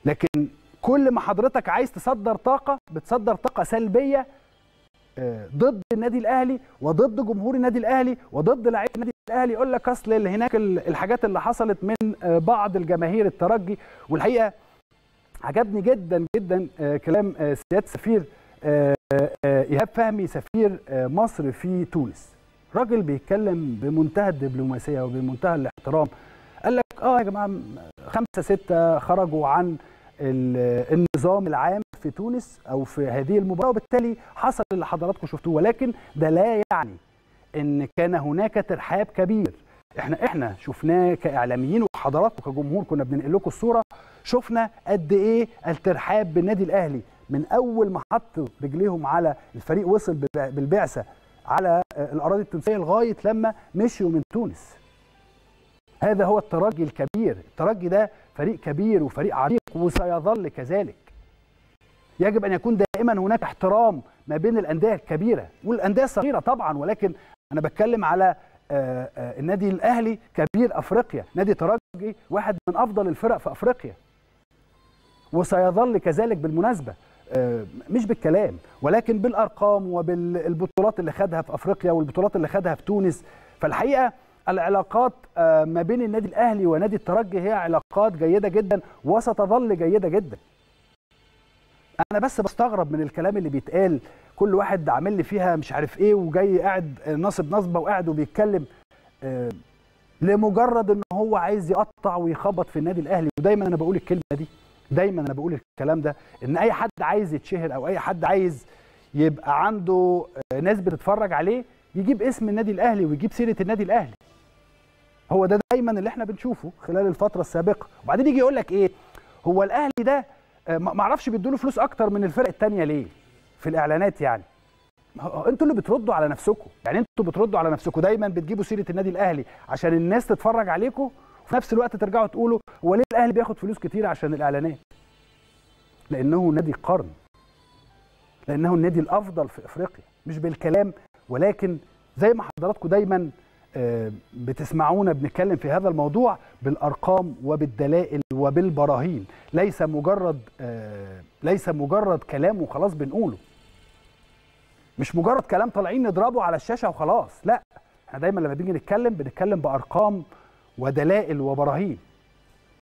لكن كل ما حضرتك عايز تصدر طاقه بتصدر طاقه سلبيه ضد النادي الاهلي وضد جمهور النادي الاهلي وضد لعيبه النادي الاهلي يقول لك اصل اللي هناك الحاجات اللي حصلت من بعض الجماهير الترجي والحقيقه عجبني جدا جدا كلام سياده سفير ايهاب فهمي سفير مصر في تونس راجل بيتكلم بمنتهى الدبلوماسيه وبمنتهى الاحترام قال لك اه يا جماعه خمسه سته خرجوا عن النظام العام في تونس او في هذه المباراه وبالتالي حصل اللي حضراتكم شفتوه ولكن ده لا يعني ان كان هناك ترحاب كبير احنا احنا شفناه كاعلاميين وحضراتكم كجمهور كنا بننقل لكم الصوره شفنا قد ايه الترحاب بالنادي الاهلي من اول ما حطوا رجليهم على الفريق وصل بالبعثه على الاراضي التونسيه لغايه لما مشيوا من تونس هذا هو الترجي الكبير الترجي ده فريق كبير وفريق عريق وسيظل كذلك يجب ان يكون دائما هناك احترام ما بين الانديه الكبيره والانديه الصغيره طبعا ولكن انا بتكلم على النادي الاهلي كبير افريقيا نادي ترجي واحد من افضل الفرق في افريقيا وسيظل كذلك بالمناسبه مش بالكلام ولكن بالارقام وبالبطولات اللي خدها في افريقيا والبطولات اللي خدها في تونس فالحقيقه العلاقات ما بين النادي الاهلي ونادي الترجي هي علاقات جيده جدا وستظل جيده جدا انا بس بستغرب من الكلام اللي بيتقال كل واحد عامل لي فيها مش عارف ايه وجاي قاعد ناصب نصبه وقاعد وبيتكلم لمجرد ان هو عايز يقطع ويخبط في النادي الاهلي ودايما انا بقول الكلمه دي دايما انا بقول الكلام ده ان اي حد عايز يتشهر او اي حد عايز يبقى عنده ناس بتتفرج عليه يجيب اسم النادي الاهلي ويجيب سيره النادي الاهلي هو ده دايما اللي احنا بنشوفه خلال الفتره السابقه وبعدين يجي يقول لك ايه هو الاهلي ده ما اعرفش بيدوا له فلوس اكتر من الفرق الثانيه ليه في الاعلانات يعني انتوا اللي بتردوا على نفسكم يعني انتوا بتردوا على نفسكم دايما بتجيبوا سيره النادي الاهلي عشان الناس تتفرج عليكم وفي نفس الوقت ترجعوا تقولوا هو ليه الاهلي بياخد فلوس كتير عشان الاعلانات لانه نادي قرن لانه النادي الافضل في افريقيا مش بالكلام ولكن زي ما حضراتكم دايما بتسمعونا بنتكلم في هذا الموضوع بالارقام وبالدلائل وبالبراهين ليس مجرد ليس مجرد كلام وخلاص بنقوله مش مجرد كلام طالعين نضربه على الشاشه وخلاص لا احنا دايما لما بنيجي نتكلم بنتكلم بارقام ودلائل وبراهين